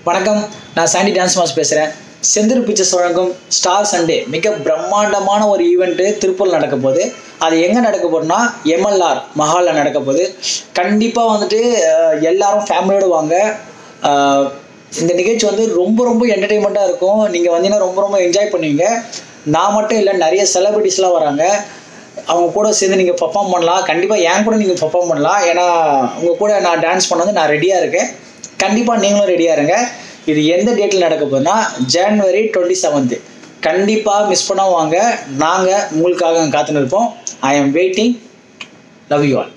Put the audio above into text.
வணக்கம் நான் Chandy dance master பேசுகிறேன் செந்தூர் பிக்சர்ஸ் வழங்கும் ஸ்டார் சண்டே மிக பிரம்மாண்டமான ஒரு ஈவெண்ட்டு திருப்பூரில் நடக்க போகுது அது எங்கே நடக்க போகுதுன்னா எம்எல்ஆர் மஹாலில் நடக்க போகுது கண்டிப்பாக வந்துட்டு அஹ், எல்லாரும் ஃபேமிலியோடு வாங்க அஹ், இந்த நிகழ்ச்சி வந்து ரொம்ப ரொம்ப என்டர்டெயின்மெண்ட்டாக இருக்கும் நீங்கள் வந்தீங்கன்னா ரொம்ப ரொம்ப என்ஜாய் பண்ணுவீங்க நான் மட்டும் இல்லை நிறைய செலிபிரிட்டிஸ்லாம் வராங்க அவங்க கூட சேர்ந்து நீங்கள் பர்ஃபார்ம் பண்ணலாம் கண்டிப்பாக என் கூட நீங்கள் பர்ஃபார்ம் பண்ணலாம் ஏன்னா உங்கள் கூட நான் டான்ஸ் பண்ண வந்து நான் ரெடியாக இருக்கேன் கண்டிப்பாக நீங்களும் ரெடியாக இருங்க இது எந்த டேட்டில் நடக்க போகுதுன்னா ஜனவரி டுவெண்ட்டி செவன்த்து கண்டிப்பாக மிஸ் பண்ணாம வாங்க நாங்கள் உங்களுக்காக காத்துன்னு இருப்போம் I am waiting love you all